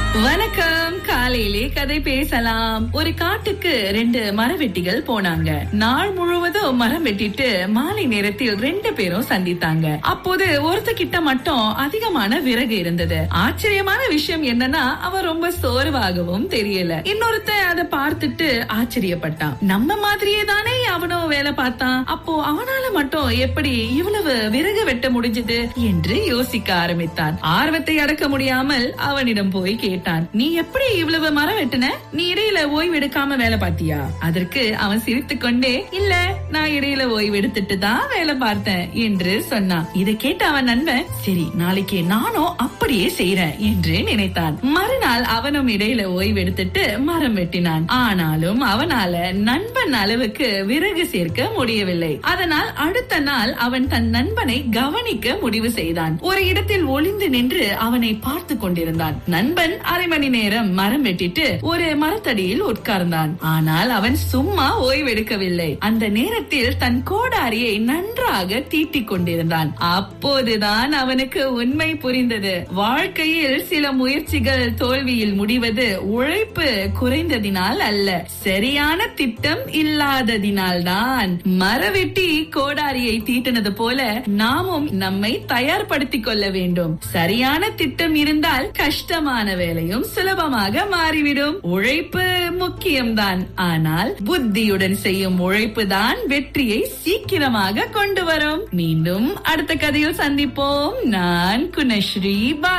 வணக்கம் காலையிலே கதை பேசலாம் ஒரு காட்டுக்கு ரெண்டு மரவெட்டிகள் போனாங்க நாள் முழுவதும் மரம் வெட்டிட்டு மாலை நேரத்தில் ரெண்டு பேரும் சந்தித்தாங்க அப்போது ஒருத்த கிட்ட மட்டும் அதிகமான விறகு இருந்தது ஆச்சரியமான விஷயம் என்னன்னா அவன் ரொம்ப சோர்வாகவும் தெரியல இன்னொருத்தன் அதை பார்த்துட்டு ஆச்சரியப்பட்டான் நம்ம மாதிரியே தானே அவனும் வேலை பார்த்தான் அப்போ அவனால மட்டும் எப்படி இவ்வளவு விறகு வெட்ட முடிஞ்சது என்று யோசிக்க ஆரம்பித்தான் ஆர்வத்தை அடக்க முடியாமல் அவனிடம் போய் கேட்டான் நீ எப்படி இவ்வளவு மரம் வெட்டின நீ இடையில ஓய்வு எடுக்காம வேலை பார்த்தியா அதற்கு அவன் சிரித்துக் கொண்டே இல்ல நான் இடையில ஓய்வு எடுத்துட்டு தான் வேலை பார்த்தேன் என்று சொன்னான் இதை கேட்ட அவன் நண்பன் சரி நாளைக்கு நானும் அப்படியே செய்யறேன் என்று நினைத்தான் மறுநாள் அவனும் இடையில ஓய்வு எடுத்துட்டு மரம் வெட்டினான் ஆனாலும் அவனால நண்பன் அளவுக்கு விறகு சேர்க்க முடியவில்லை அதனால் அடுத்த நாள் அவன் தன் நண்பனை கவனிக்க முடிவு செய்தான் ஒரு இடத்தில் ஒளிந்து நின்று அவனை பார்த்து கொண்டிருந்தான் நண்பன் அரை மணி நேரம் மரம் வெட்டிட்டு ஒரு மரத்தடியில் உட்கார்ந்தான் ஆனால் அவன் சும்மா ஓய்வெடுக்கவில்லை அந்த நேரத்தில் தன் கோடாரியை நன்றாக தீட்டிக் கொண்டிருந்தான் அப்போதுதான் அவனுக்கு உண்மை புரிந்தது வாழ்க்கையில் சில முயற்சிகள் தோல்வியில் முடிவது உழைப்பு குறைந்ததினால் அல்ல சரியான திட்டம் இல்லாததினால் தான் மரவெட்டி கோடாரியை தீட்டினது போல நாமும் நம்மை தயார்படுத்திக் கொள்ள வேண்டும் சரியான திட்டம் இருந்தால் கஷ்டமான வேலையும் சுலபமாக மாறிவிடும் உழைப்பு முக்கியம்தான் ஆனால் புத்தியுடன் செய்யும் உழைப்பு தான் வெற்றியை சீக்கிரமாக கொண்டு வரும் மீண்டும் அடுத்த கதையில் சந்திப்போம் நான் குணஸ்ரீ பா